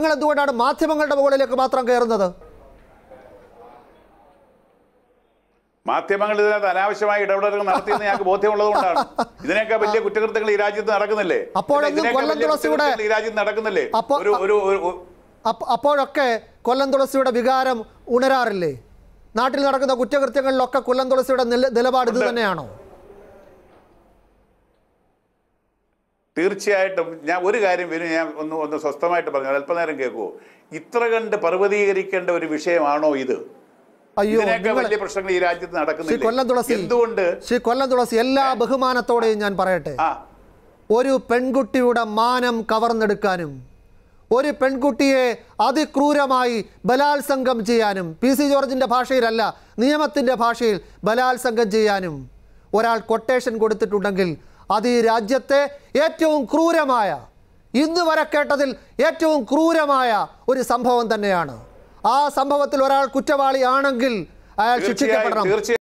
നിങ്ങൾ എന്തുകൊണ്ടാണ് മാധ്യമങ്ങളുടെ മുകളിലേക്ക് മാത്രം കയറുന്നത് മാധ്യമങ്ങൾ ഇതിനകത്ത് അനാവശ്യമായ ഇടപെടലുകൾ നടത്തിയെന്ന് ഞങ്ങൾക്ക് ബോധ്യമുള്ളത് കൊണ്ടാണ് ഇതിനേക്കാൾ വലിയ കുറ്റകൃത്യങ്ങൾ ഈ രാജ്യത്ത് നടക്കുന്നില്ലേ അപ്പോഴൊന്നും ഇതിനേക്കാൾ കൊല്ലം വലിയ തുളസിയുടെ- കുറ്റകൃത്യങ്ങൾ ഈ രാജ്യത്ത് നടക്കുന്നില്ലേ അപ്പോ- ഒരു ഒരു ഒരു- ഒരു- അപ്പ- അപ്പോഴൊക്കെ കൊല്ലം തുളസിയുടെ വികാരം ഉണരാറില്ലേ നാട്ടിൽ നടക്കുന്ന കുറ്റകൃത്യങ്ങളിലൊക്കെ കൊല്ലം തുളസിയുടെ നില- നിലപാട് ഇത് തന്നെയാണോ തീർച്ചയായിട്ടും ഞാൻ ഒരു കാര്യം വരും ഞാൻ ഒന്ന് ഒന്ന് സ്വസ്ഥമായിട്ട് പറഞ്ഞു അല്പനേരം കേൾക്കുമോ ഇത്ര കണ്ട് പർവ്വതീകരിക്കേണ്ട ഒരു വിഷയമാണോ ഇത് അയ്യോ ഇതിനേക്കാൾ നിങ്ങൾ വലിയ പ്രശ്നങ്ങൾ ഈ രാജ്യത്ത് ശ്രീ കൊല്ലം തുളസി നടക്കുന്നില്ല എന്തുകൊണ്ട് ശ്രീ കൊല്ലം തുളസി എല്ലാ ബഹുമാനത്തോടെയും ഞാൻ പറയട്ടെ ആ ഒരു പെൺകുട്ടിയുടെ മാനം കവർന്നെടുക്കാനും ഒരു പെൺകുട്ടിയെ അതിക്രൂരമായി ബലാത്സംഗം ചെയ്യാനും പി സി ജോർജിൻ്റെ ഭാഷയിലല്ല നിയമത്തിൻ്റെ ഭാഷയിൽ ബലാത്സംഗം ചെയ്യാനും ഒരാൾ കൊട്ടേഷൻ കൊടുത്തിട്ടുണ്ടെങ്കിൽ അത് ഈ രാജ്യത്തെ ഏറ്റവും ക്രൂരമായ ഇന്ന് വരെ കേട്ടതിൽ ഏറ്റവും ക്രൂരമായ ഒരു സംഭവം തന്നെയാണ് ആ സംഭവത്തിൽ ഒരാൾ കുറ്റവാളിയാണെങ്കിൽ അയാൾ തീർച്ചയായും ശിക്ഷിക്കപ്പെടണം തീർച്ചയായും